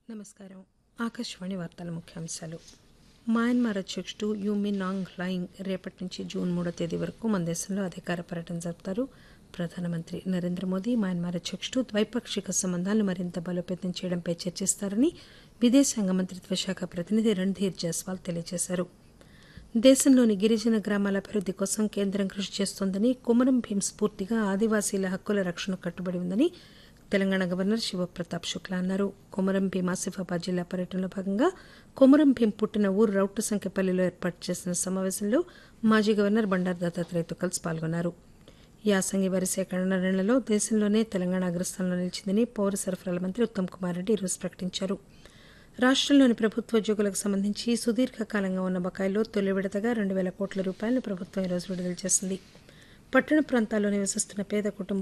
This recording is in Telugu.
నమస్కారం ఆకాశవాణి వార్తల ముఖ్యాంశాలు మయన్మార్ అధ్యక్షుడు యూమిన్ ఆంగ్ లైంగ్ రేపటి నుంచి జూన్ మూడో తేదీ వరకు మన దేశంలో అధికార పర్యటన జరుపుతారు ప్రధానమంత్రి నరేంద్ర మోదీ మయన్మార్ అధ్యక్షుడు ద్వైపాక్షిక సంబంధాలను మరింత బలోపేతం చేయడంపై చర్చిస్తారని విదేశాంగ మంత్రిత్వ శాఖ ప్రతినిధి రణ్ధీర్ జైస్వాల్ తెలియజేశారు దేశంలోని గిరిజన గ్రామాల అభివృద్ది కోసం కేంద్రం కృషి చేస్తోందని కుమరం భీం స్ఫూర్తిగా ఆదివాసీల హక్కుల రక్షణ కట్టుబడి ఉందని తెలంగాణ గవర్నర్ శివప్రతాప్ శుక్లా అన్నారు కొమరం భీం ఆసిఫాబాద్ జిల్లా పర్యటనలో భాగంగా కొమరం భీం పుట్టిన ఊరు రౌట్టు సంఖ్యపల్లిలో ఏర్పాటు చేసిన సమావేశంలో మాజీ గవర్నర్ బండారు దత్తాత్రేయతో కలిసి పాల్గొన్నారు యాసంగి వరి సేకరణలో దేశంలోనే తెలంగాణ అగ్రస్థానంలో నిలిచిందని పౌర సరఫరాల మంత్రి ఉత్తమ్ కుమార్ రెడ్డి ఈరోజు ప్రకటించారు రాష్టంలోని ప్రభుత్వోద్యోగులకు సంబంధించి సుదీర్ఘకాలంగా ఉన్న బకాయిల్లో తొలి విడతగా రెండు వేల కోట్ల రూపాయలను ప్రభుత్వం ఈరోజు విడుదల చేసింది పట్టణ ప్రాంతాల్లో నివసిస్తున్న పేద కుటుంబాలకు